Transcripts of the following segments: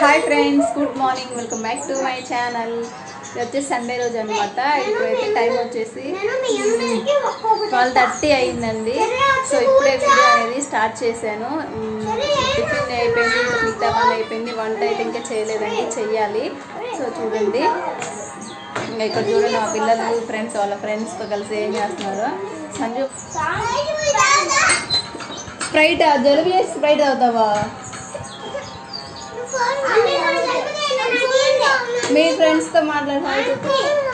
Hi friends good morning welcome back to my channel ఇది వచ్చేసి Sunday రోజు అనమాట ఇప్పుడైతే టైం వచ్చేసి ట్వెల్వ్ థర్టీ అయిందండి సో ఇప్పుడే వీడియో అనేది స్టార్ట్ చేశాను మ్మ్, టిఫిన్ అయిపోయింది ఇంకా మిగతా పని అయిపోయింది వంట అయితే ఇంకా చేయలేదండి చెయ్యాలి సో చూడండి ఇంకా ఇక్కడ చూడండి మా పిల్లలు ఫ్రెండ్స్ వాళ్ళ ఫ్రెండ్స్తో కలిసి ఏం చేస్తున్నారు సంజు స్ప్రైట్ జలుబు చేసి స్ప్రైట్ అవుతావా మీ ఫ్రెండ్స్తో మాట్లాడుతున్నా చెప్పు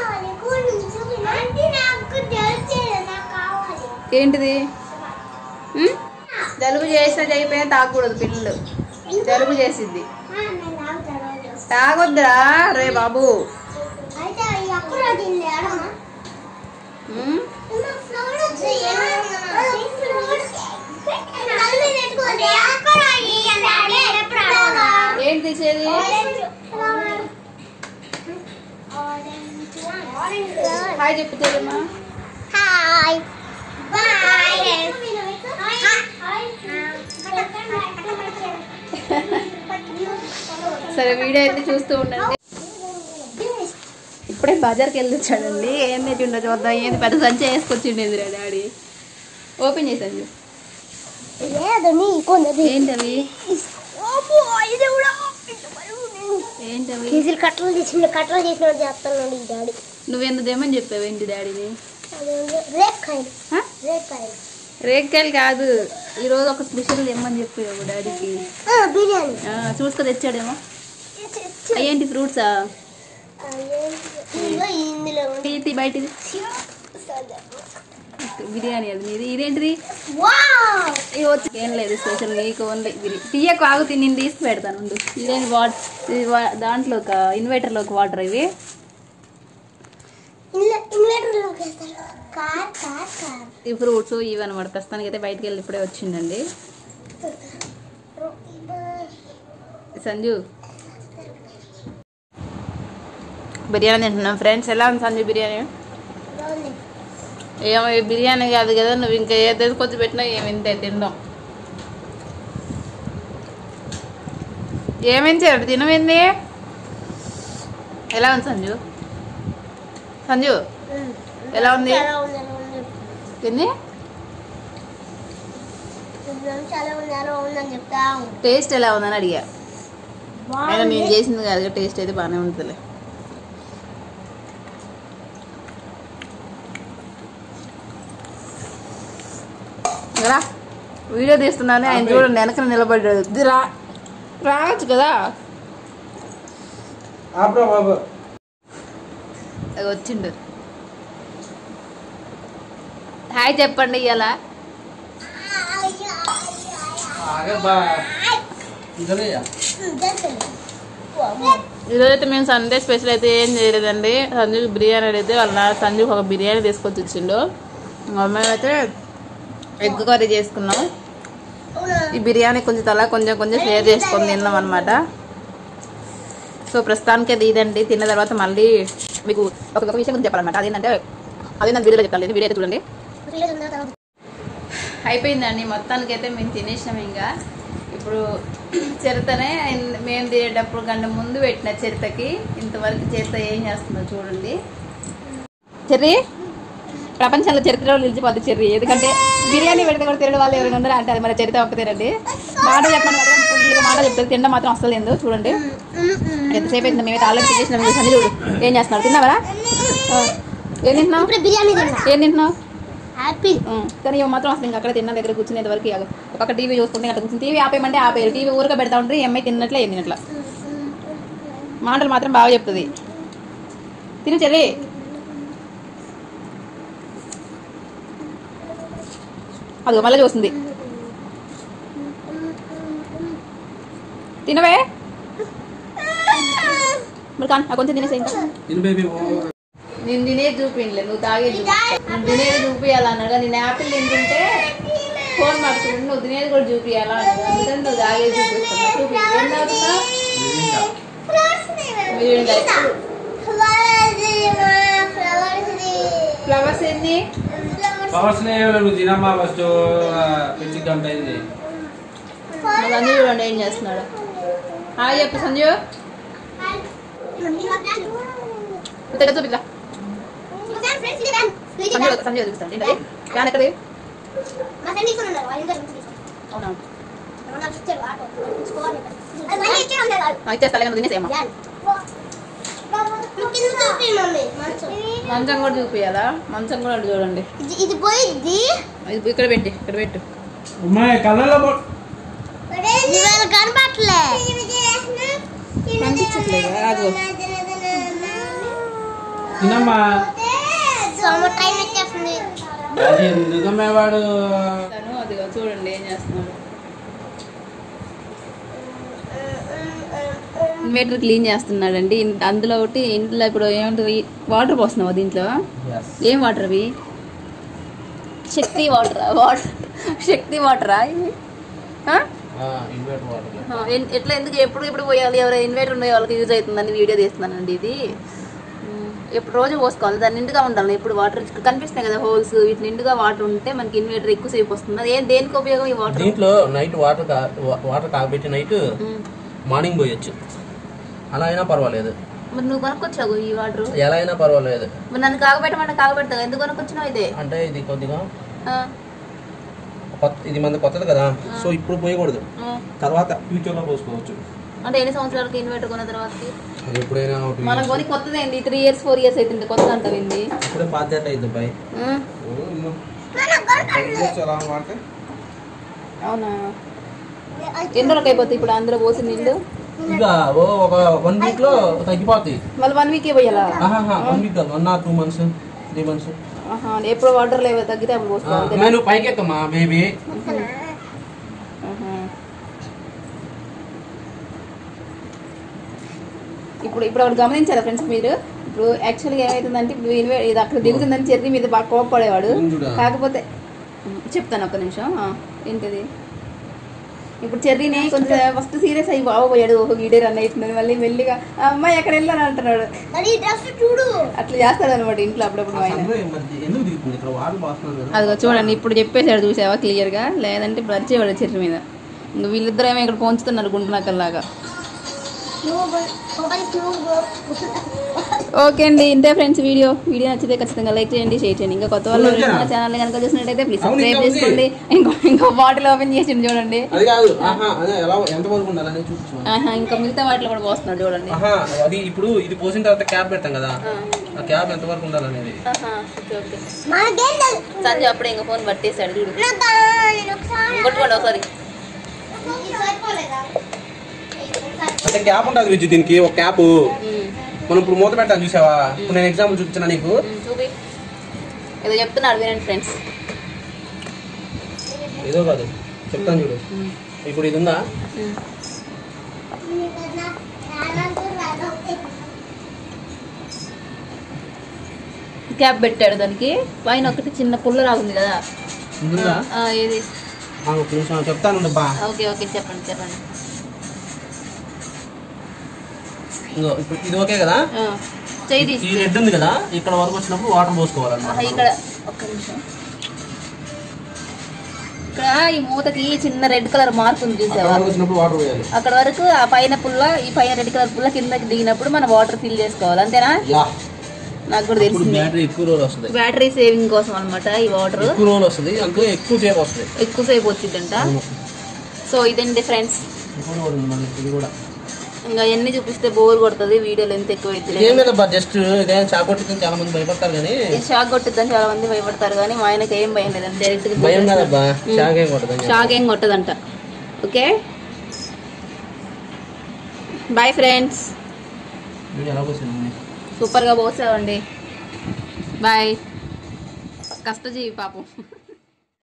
ఏంటిది ఉమ్? జలుబు చేసినా అయిపోయినా తాగకూడదు పిల్లలు జలుబు చేసిద్ది తాగొద్దురా రే బాబు ఉమ్? ఏంటి తీసేది హాయ్ చెప్పు చెల్లమ్మా హాయ్ సరే వీడియో అయితే చూస్తూ ఉండండి ఇప్పుడే బజార్కి వెళ్ళి వచ్చాడండి ఏం తెచ్చి ఉండదు చూద్దాం ఏంది పెద్ద సంచి వేసుకొచ్చిండేది రా డాడీ ఓపెన్ చేసాను లేదు నీ కొందరు ఏంటవి ఏంటవి కేజీలు కట్టలు చేసిన కట్టలు చేసిన చేస్తున్నాడు ఈ డాడీ నువ్వెందుకు దేమని చెప్పావు ఏంటి డాడీని రేక్కాయలు హ? రేక్కాయలు రేగ్కాయలు కాదు ఈరోజు ఒక స్పెషల్ తెమ్మని చెప్పావు డాడీకి బిర్యానీ ఆ, చూసుకొని తెచ్చాడేమో అయ్యేంటి ఫ్రూట్సా ఇదిగో ఇందులో ఉంది. తీతి బయటిది బిర్యానీ అది మీది ఇదేంటిది వావ్ ఇవి వచ్చి ఏం లేదు స్పెషల్ నీకు ఓన్లీ బిర్యానీ తీయకు ఆగు తిని నేను తీసి పెడతాను ఉండు. ఇదేంటి వాట్ ఇది వా- దాంట్లో ఒక ఇన్వర్టర్లో ఒక వాటర్ ఇవి ఇన్లె- ఇన్లెటర్లోకి వేస్తారు కార్ కార్ కార్ ఈ ఫ్రూట్స్ ఇవి అనమాట ప్రస్తుతానికి అయితే బయటికి వెళ్ళి ఇప్పుడే వచ్చిందండి సంజు బిర్యానీ తింటున్నాం ఫ్రెండ్స్ ఎలా ఉంది సంజు బిర్యానీ ఏమో ఈ బిర్యానీ కాదు కదా నువ్వు ఇంకా ఏదైతే కొంచెం పెట్టినా ఏమి ఇంతే తిందాం ఏమేం చేయడు తినమేంది ఎలా ఉంది సంజు సంజు ఎలా ఉంది చాలా ఉంది అలా ఉంది తింది చాలా ఉంది అలా ఉందని చెప్తా ఉంది. టేస్ట్ ఎలా ఉందని అడిగా అయినా బాగుంది. నేను చేసింది కాదు టేస్ట్ అయితే బాగానే ఉంటుందిలే రా వీడియో తీస్తున్నాను ఆయన చూడండి వెనక నిలబడ్డాడు ఇది రా రావచ్చు కదా ఆపరా బాబు అది వచ్చిండు హాయ్ చెప్పండి ఇవాళ ఆగే బా ఇదనయ్యా ఈరోజు అయితే మేము సండే స్పెషల్ అయితే ఏం చేయలేదండి సంజు బిర్యానీ అడిగితే వాళ్ళ నాన్న సంజుకి ఒక బిర్యానీ తీసుకొచ్చి ఇచ్చిండు మేమైతే ఎగ్ కర్రీ చేసుకున్నాం ఈ బిర్యానీ కొంచెం తలా కొంచెం కొంచెం షేర్ చేసుకొని తిన్నాం అనమాట సో ప్రస్తుతానికి అది ఇదండి తిన్న తర్వాత మళ్ళీ మీకు ఒక ఒక విషయం గురించి చెప్పాలన్నమాట అదేంటంటే అదే నా వీడియోలో చెప్తాను వీడియో అయితే చూడండి అయిపోయిందండి మొత్తానికి అయితే మేము తినేసినాం ఇంకా ఇప్పుడు చిరతనే ఇన్- మేము తినేటప్పుడు గంట ముందు పెట్టిన చిరతకి ఇంతవరకు చిరత ఏం చేస్తుందో చూడండి చెర్రీ ప్రపంచంలో చరిత్రలో నిలిచిపోద్ది చెర్రీ ఎందుకంటే బిర్యానీ పెడితే కూడా తినడం వాళ్ళు ఎవరైనా ఉన్నారా అంటే అది మన చరిత్ర ఒక్క తినండి మాట చెప్పండి మాత్రం ఫుల్గా మాట చెప్తుంది తినడం మాత్రం అస్సలు లేదు చూడండి ఎంతసేపు అయింది మేమైతే ఆల్రెడీ తినేసినాం ఈ సంజయ్ చూడు ఏం చేస్తున్నారు తిన్నావరా ఆ. ఏం తింటున్నావు ఇప్పుడు బిర్యానీ తిన్నా ఏం తింటున్నావు హ్యాపీ ఉం. కానీ ఇవి మాత్రం అసలు ఇంకా అక్కడ తిన్న దగ్గర కూర్చునేంత వరకు ఇక ఒక టీవీ చూసుకుంటే అక్కడ కూర్చుని టీవీ ఆపేయమంటే ఆపేయరు టీవీ ఊరక పెడతా ఉంటారు ఈ అమ్మాయి తిన్నట్లే ఏం తినట్ల మాటలు మాత్రం బాగా చెప్తుంది తిను చెల్లి అది మళ్ళీ చూస్తుంది తినవే మరి కానీ ఆ కొంచెం తినేసే ఇంకా ఇన్ బేబీ నేను తినేది చూపించలే నువ్వు తాగే నేను తినేది చూపించాలన్నాడు నేను యాపిల్ తింటుంటే ఫోన్ పడుతుంది నువ్వు తినేది కూడా చూపించాలా అన్నాడు అందుకని నువ్వు తాగేది చూపిస్తున్నా చూపి ఏం తాగుతున్నావు మిరియండి. ఫ్లవర్స్ ఎన్ని పవర్స్ నువ్వు తినమ్మా ఫస్ట్ పిచ్చి గంట అయింది అన్నీ చూడండి ఏం చేస్తున్నాడు హాయ్ చెప్పు సంజు దగ్గర చూపిద్దా సంజు సంజు చూపిస్తాను ఏంటది ఫ్యాన్ ఎక్కడి అవునా ఇచ్చేస్తా లేకుండా తినేసేయమ్మా మంచం కూడా చూపియాలా మంచం కూడా అటు చూడండి ఇది పోయిద్ది ఇది ఇక్కడ పెట్టి ఇక్కడ పెట్టు అమ్మాయి కళ్ళలో పో- ఇవాళ కనపట్లే కనిపించట్లేదా? ఆగు. తినమ్మా సమ్మర్ టైం వచ్చేస్తుంది అది ఎందుకమ్మే వాడు తను అదిగో చూడండి ఏం చేస్తున్నాడు ఇన్వర్టర్ క్లీన్ చేస్తున్నాడండి ఇన్- అందులో ఒకటి ఇంట్లో ఇప్పుడు ఏమంటారు వాటర్ పోస్తున్నావా దీంట్లో ఏం వాటర్ అవి శక్తి వాటరా వాటర్ శక్తి వాటరా ఇవి ఆ? ఇన్వర్టర్ వాటర్ ఆ, ఎన్- ఎట్లా ఎందుకు ఎప్పుడు ఎప్పుడు పోయాలి ఎవరు ఇన్వర్టర్ ఉండే వాళ్ళకి యూజ్ అవుతుందని వీడియో తీస్తున్నానండి ఇది ఉమ్, ఎప్పుడు రోజు పోసుకోవాలి దాన్ని నిండుగా ఉండాలి ఇప్పుడు వాటర్ కనిపిస్తున్నాయి కదా హోల్స్ వీటి నిండుగా వాటర్ ఉంటే మనకి ఇన్వర్టర్ ఎక్కువసేపు వస్తుంది అది ఏం దేనికి ఉపయోగం ఈ వాటర్ దీంట్లో నైట్ వాటర్ కా- వా- వాటర్ కాగబెట్టి నైట్ మార్నింగ్ పోయొచ్చు అలా అయినా పర్వాలేదు మరి నువ్వు కొనుక్కొచ్చావు ఈ వాటర్ ఎలా అయినా పర్వాలేదు మరి నన్ను కాగబెట్టమంటే కాగబెడతావు ఎందుకు కొనుక్కొచ్చినావు ఇదే అంటే ఇది కొద్దిగా ఆ, కొత్త ఇది మన కొత్తది కదా సో ఇప్పుడు పోయకూడదు ఆ. తర్వాత ఫ్యూచర్లో పోసుకోవచ్చు అంటే ఎన్ని సంవత్సరాలకి ఇన్వర్టర్ కొన్న తర్వాతకి అది ఎప్పుడైనా ఒకటి మనం కొని కొత్తది ఏంది త్రీ ఇయర్స్ ఫోర్ ఇయర్స్ అవుతుంది కొత్త అంటావు ఏంది ఇప్పుడే బాధ్యత అయింది అబ్బాయి ఆ, ఎలా వాడితే అవునా ఎన్ని రోజులకి అయిపోతుంది ఇప్పుడు అందులో పోసి నీళ్ళు ఇక ఓ ఒక వన్ వీక్ లో తగ్గిపోతాయి మళ్ళీ వన్ వీక్ పోయాలా వన్ వీక్ కాదు one or two months three months ఆహా, ఎప్పుడు వాటర్ లేవు తగ్గితే అప్పుడు పోసుకోవాలి నువ్వు పైకి ఎక్కమ్మా బేబీ ఆహా. ఇప్పుడు ఇప్పుడు ఒకటి గమనించారా ఫ్రెండ్స్ మీరు ఇప్పుడు యాక్చువల్గా ఏమవుతుందంటే ఇప్పుడు ఇన్వే- ఇది అక్కడ దిగుతుందని చెర్రీ మీద బాగా కోపపడేవాడు ఉండురా. కాకపోతే చెప్తాను ఒక్క నిమిషం ఆ, ఏంటిది ఇప్పుడు చెర్రీని కొంచెం ఫస్ట్ సీరియస్ అయ్యి బాగోపోయాడు ఓహో వీడే రన్ అవుతుంది మళ్ళీ మెల్లిగా "ఆ, అమ్మాయి ఎక్కడ వెళ్ళాను అంటున్నాడు మరి డ్రెస్ చూడు అట్లా చేస్తాడు అనమాట ఇంట్లో అప్పుడప్పుడు ఆయన ఎందుకు దిగుతుంది ఇక్కడ వాటర్ పోస్తున్నాను కదా అదిగో చూడండి ఇప్పుడు చెప్పేశాడు చూసావా క్లియర్గా లేదంటే ఇప్పుడు వచ్చేవాడు చెట్టు మీద ఇంక వీళ్ళిద్దరు ఏమో ఇక్కడ పోంచుతున్నారు గుంటు నక్కల్లాగా నువ్వు ఒకరికి నువ్వు ఓకే అండి ఇంతే ఫ్రెండ్స్ వీడియో వీడియో నచ్చితే ఖచ్చితంగా లైక్ చేయండి షేర్ చేయండి ఇంకా కొత్త వాళ్ళు అవునా? మన ఛానల్ కనుక చూసినట్టయితే ప్లీజ్ అవును, సబ్స్క్రైబ్ ఇంకా ఉంది. చేసుకోండి ఇంకో ఇంకో బాటిల్ ఓపెన్ చేసి చూడండి అది కాదు ఆహా అదే ఎలా ఎంత వరకు ఉండాలని చూపించు ఆహా, ఇంకా మిగతా వాటిలో కూడా పోస్తున్నాడు చూడండి ఆహా అది ఇప్పుడు ఇది పోసిన తర్వాత క్యాప్ పెడతాం కదా ఆ. ఆ క్యాప్ ఎంత వరకు ఉండాలనేది ఆహా, ఓకే ఓకే మనకేం తెలుసు సంజయ్ అప్పుడే ఇంకా ఫోన్ పట్టేశాడు చూడు నాకు నేను ఒకసారి కొట్టుకోండి ఒకసారి ఇది సరిపోలేదా అంటే క్యాప్ ఉంటుంది విద్యు దీనికి ఒక క్యాప్ ఉమ్, మనం ఇప్పుడు మూత పెట్టాను చూసావా ఇప్పుడు నేను ఎగ్జాంపుల్ చూపించిన నీకు ఉమ్, చూపి ఏదో చెప్తున్నాడు వినండి ఫ్రెండ్స్ ఏదో కాదు చెప్తాను చూడు ఇప్పుడు ఇది ఉందా క్యాప్ పెట్టాడు దానికి పైన ఒకటి చిన్న పుల్ల రాగుంది కదా ఇది ఉందా ఆ, ఏది ఆ, ఒక నిమిషం చెప్తాను బా ఓకే ఓకే చెప్పండి చెప్పండి ఇదిగో ఇప్పుడు ఇది ఓకే కదా ఆ, చెయ్యి ఈ తీసి రెడ్ ఉంది కదా ఇక్కడ వరకు వచ్చినప్పుడు వాటర్ ఆహా, పోసుకోవాలన్నమాట ఇక్కడ ఒక్క నిమిషం ఇక్కడ ఈ మూతకి చిన్న రెడ్ కలర్ మార్క్ ఉంది అక్కడ చూసావా వరకు వచ్చినప్పుడు వాటర్ పోయాలి అక్కడ వరకు ఆ పైన పుల్ల ఈ పైన రెడ్ కలర్ పుల్ల కిందకి దిగినప్పుడు మనం వాటర్ ఫిల్ చేసుకోవాలి అంతేనా యా నాకు కూడా ఇప్పుడు తెలిసింది బ్యాటరీ ఎక్కువ రోజులు వస్తుంది బ్యాటరీ సేవింగ్ కోసం అనమాట ఈ వాటర్ ఎక్కువ రోజులు వస్తుంది అందులో ఎక్కువ సేపు వస్తుంది ఎక్కువసేపు వచ్చిందంట సో ఇదండి ఫ్రెండ్స్ ఇప్పుడు కూడా ఉంది మళ్ళీ ఇది కూడా ఇంకా ఎన్ని చూపిస్తే బోర్ కొడుతుంది వీడియోలు ఎంత ఎక్కువ అవుతుంది ఏం లేదబ్బా జస్ట్ ఇదేం చాకొట్టి చాలా మంది భయపడతారు కానీ షాక్ కొట్టుద్దని చాలా మంది భయపడతారు కానీ మా ఆయనకి ఏం భయం లేదండి డైరెక్ట్ భయం కాదబ్బా షాక్ ఏం కొట్టదు షాక్ ఏం కొట్టదంట ఓకే బాయ్ ఫ్రెండ్స్ ఎలా పోసింది సూపర్గా పోసావండి బాయ్ కష్టజీవి పాపం